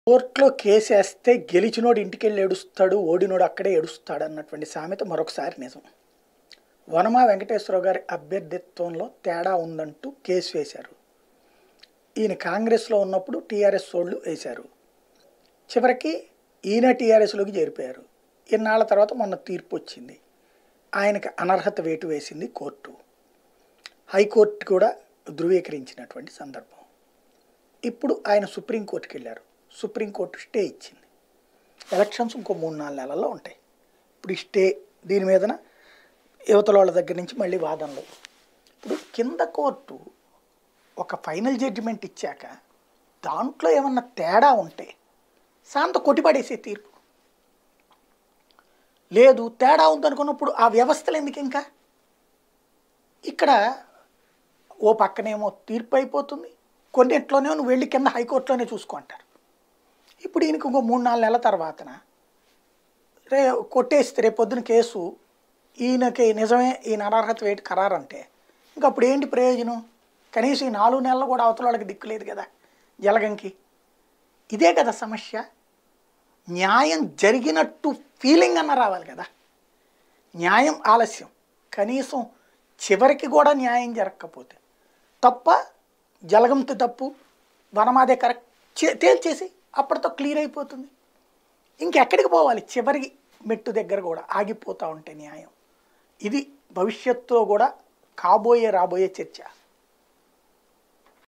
కోర్టులో కేసు వేస్తే గెలిచినోడు ఇంటికి వెళ్ళి ఏడుస్తాడు ఓడినోడు అక్కడే ఏడుస్తాడు అన్నటువంటి సామెత మరొకసారి నిజం వనమా వెంకటేశ్వరరావు గారి అభ్యర్థిత్వంలో తేడా ఉందంటూ కేసు వేశారు ఈయన కాంగ్రెస్లో ఉన్నప్పుడు టీఆర్ఎస్ వాళ్ళు వేశారు చివరికి ఈయన టీఆర్ఎస్లోకి చేరిపోయారు ఇన్నాళ్ళ తర్వాత మొన్న తీర్పు వచ్చింది ఆయనకి అనర్హత వేటు వేసింది కోర్టు హైకోర్టు కూడా ధృవీకరించినటువంటి సందర్భం ఇప్పుడు ఆయన సుప్రీంకోర్టుకి వెళ్ళారు సుప్రీంకోర్టు స్టే ఇచ్చింది ఎలక్షన్స్ ఇంకో మూడు నాలుగు నెలల్లో ఉంటాయి ఇప్పుడు ఈ స్టే దీని మీదన యువతల వాళ్ళ దగ్గర నుంచి మళ్ళీ వాదనలు ఇప్పుడు కింద కోర్టు ఒక ఫైనల్ జడ్జిమెంట్ ఇచ్చాక దాంట్లో ఏమన్నా తేడా ఉంటే శాంత కొట్టిపడేసే తీర్పు లేదు తేడా ఉందనుకున్నప్పుడు ఆ వ్యవస్థలు ఎందుకు ఇంకా ఇక్కడ ఓ పక్కనేమో తీర్పు అయిపోతుంది కొన్నిట్లోనే నువ్వు వెళ్ళి కింద హైకోర్టులోనే చూసుకో అంటారు ఇప్పుడు ఈయనకి ఇంకో మూడు నాలుగు నెలల తర్వాతన రే కొట్టేస్తే రేపు పొద్దున కేసు ఈయనకి నిజమే ఈయన అనర్హత వేటి ఖరారంటే ఇంక అప్పుడు ఏంటి ప్రయోజనం కనీసం ఈ నాలుగు నెలలు కూడా అవతల వాళ్ళకి దిక్కులేదు కదా జలగంకి ఇదే కదా సమస్య న్యాయం జరిగినట్టు ఫీలింగ్ అన్న రావాలి కదా న్యాయం ఆలస్యం కనీసం చివరికి కూడా న్యాయం జరగకపోతే తప్ప జలగంతో తప్పు వనమాదే కరెక్ట్ చే- తేల్చేసి అప్పటితో క్లియర్ అయిపోతుంది ఇంకెక్కడికి పోవాలి చివరి మెట్టు దగ్గర కూడా ఆగిపోతూ ఉంటే న్యాయం ఇది భవిష్యత్తులో కూడా కాబోయే రాబోయే చర్చ